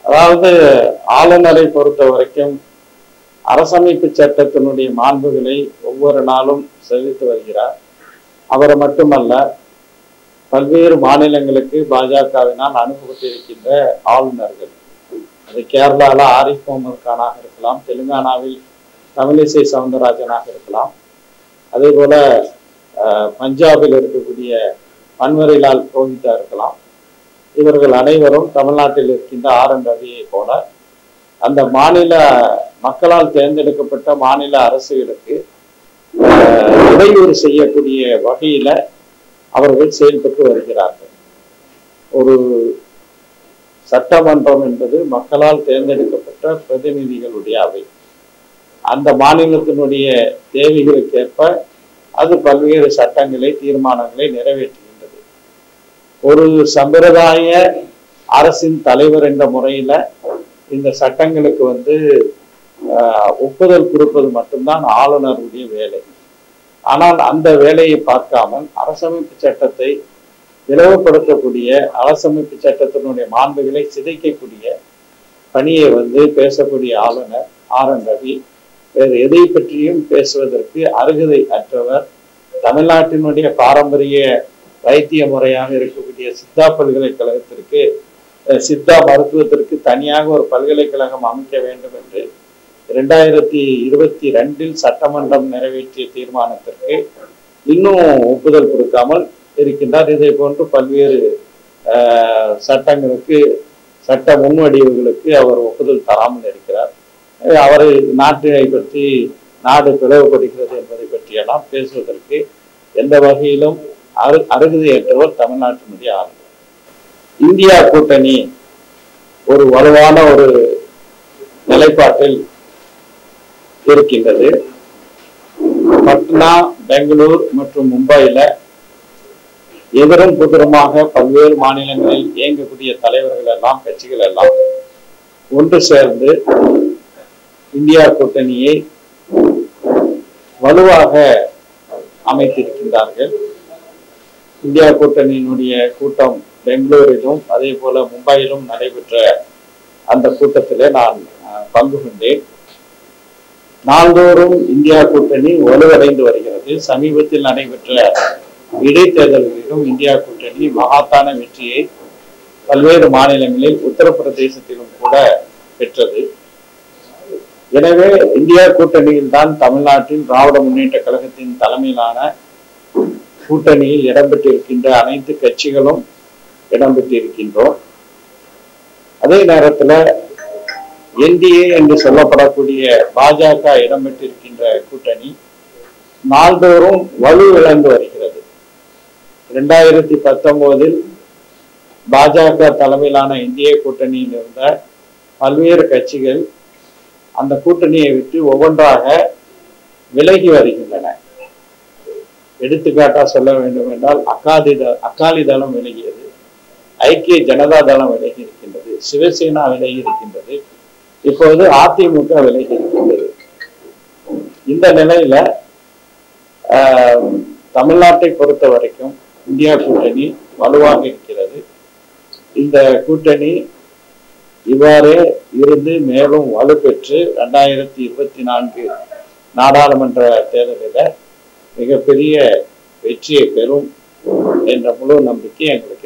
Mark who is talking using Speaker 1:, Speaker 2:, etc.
Speaker 1: அதாவது ஆளுநரை பொறுத்த வரைக்கும் அரசமைப்பு சட்டத்தினுடைய மாண்புகளை ஒவ்வொரு நாளும் செலுத்தி வருகிறார் அவரை மட்டுமல்ல பல்வேறு மாநிலங்களுக்கு பாஜகவினால் அனுப்பப்பட்டிருக்கின்ற ஆளுநர்கள் அது கேரளாவில் ஆரிஃப் முகமது கானாக இருக்கலாம் தெலுங்கானாவில் தமிழிசை சவுந்தரராஜனாக இருக்கலாம் அதே போல அஹ், பஞ்சாபில் இருக்கக்கூடிய பன்வரிலால் புரோஹிதா இருக்கலாம் இவர்கள் அனைவரும் தமிழ்நாட்டில் இருக்கின்ற ஆர் என் ரவியை போல அந்த மாநில மக்களால் தேர்ந்தெடுக்கப்பட்ட மாநில அரசுகளுக்கு அஹ், இடையூறு செய்யக்கூடிய வகையில அவர்கள் செயல்பட்டு வருகிறார்கள் ஒரு சட்டமன்றம் என்பது மக்களால் தேர்ந்தெடுக்கப்பட்ட பிரதிநிதிகளுடைய அவை அந்த மாநிலத்தினுடைய தேவைகளுக்கேற்ப அது பல்வேறு சட்டங்களை தீர்மானங்களை நிறைவேற்றுகின்றது ஒரு சம்பிரதாய அரசின் தலைவர் என்ற முறையில இந்த சட்டங்களுக்கு வந்து ஆஹ், ஒப்புதல் கொடுப்பது மட்டும்தான் ஆளுநருடைய வேலை ஆனால் அந்த வேலையை பார்க்காமல் அரசமைப்பு சட்டத்தை இலவப்படுத்தக்கூடிய அரசமைப்பு சட்டத்தினுடைய மாண்புகளை சிதைக்கக்கூடிய பணியை வந்து பேசக்கூடிய ஆளுநர் ஆர் என் ரவி வேறு எதை பற்றியும் பேசுவதற்கு அருகதை அற்றவர் தமிழ்நாட்டினுடைய பாரம்பரிய வைத்திய முறையாக இருக்கக்கூடிய சித்தா பல்கலைக்கழகத்திற்கு அஹ், சித்தா மருத்துவத்திற்கு தனியாக ஒரு பல்கலைக்கழகம் அமைக்க வேண்டும் என்று இரண்டாயிரத்தி இருபத்தி ரெண்டில் சட்டமன்றம் நிறைவேற்றிய தீர்மானத்திற்கு இன்னும் ஒப்புதல் கொடுக்காமல் இருக்கின்றார் இதை போன்று பல்வேறு அஹ், சட்டங்களுக்கு சட்ட முன்வடிவுகளுக்கு அவர் ஒப்புதல் தராமல் இருக்கிறார் எனவே அவரை நாட்டை பற்றி நாடு பிளவுபடுகிறது என்பதை பற்றியெல்லாம் பேசுவதற்கு எந்த வகையிலும் அரு அருகதையற்றவர் தமிழ்நாட்டினுடைய ஆளுநர் இந்தியா கூட்டணி ஒரு வலுவான ஒரு நிலைப்பாட்டில் இருக்கின்றது பட்னா பெங்களூர் மற்றும் மும்பையில எதிரும் புதிருமாக பல்வேறு மாநிலங்களில் இயங்கக்கூடிய தலைவர்கள் எல்லாம் கட்சிகள் எல்லாம் ஒன்று சேர்ந்து இந்தியா கூட்டணியை வலுவாக அமைத்திருக்கின்றார்கள் இந்தியா கூட்டணியினுடைய கூட்டம் பெங்களூரிலும் அதே போல மும்பையிலும் நடைபெற்ற அந்த கூட்டத்திலே நான் அஹ், பங்கு கொண்டேன் நாள்தோறும் இந்தியா கூட்டணி வலுவடைந்து வருகிறது சமீபத்தில் நடைபெற்ற இடைத்தேர்தல்களிலும் இந்தியா கூட்டணி மகாத்தான வெற்றியை பல்வேறு மாநிலங்களில் உத்தரப்பிரதேசத்திலும் கூட பெற்றது எனவே இந்தியா கூட்டணியில் தான் தமிழ்நாட்டில் திராவிட முன்னேற்ற கழகத்தின் தலைமையிலான கூட்டணியில் இடம்பெற்றிருக்கின்ற அனைத்து கட்சிகளும் இடம்பெற்றிருக்கின்றோம் அதே நேரத்துல என்டிஏ என்று சொல்லப்படக்கூடிய பாஜக இடம்பெற்றிருக்கின்ற கூட்டணி நாள்தோறும் வலு இழந்து வருகிறது இரண்டாயிரத்தி பத்தொன்பதில் பாஜக தலைமையிலான இந்திய கூட்டணியில் இருந்த பல்வேறு கட்சிகள் அந்த கூட்டணியை விட்டு ஒவ்வொன்றாக விலகி வருகின்றன எடுத்துக்காட்டா சொல்ல வேண்டும் என்றால் அகாதி த- அகாலி தளம் விலகியது ஐக்கிய ஜனதா தளம் விலகி இருக்கின்றது சிவசேனா விலகி இருக்கின்றது இப்போது அதிமுக விலகி இருக்கின்றது இந்த நிலையில ஆஹ், தமிழ்நாட்டை பொறுத்த வரைக்கும் இந்தியா கூட்டணி வலுவாக இருக்கிறது இந்த கூட்டணி இவ்வாறே இருந்து மேலும் வலுப்பெற்று ரெண்டாயிரத்தி இருபத்தி நான்கு நாடாளுமன்ற தேர்தலில் மிகப்பெரிய வெற்றியை பெறும் என்ற முழு நம்பிக்கை எங்களுக்கு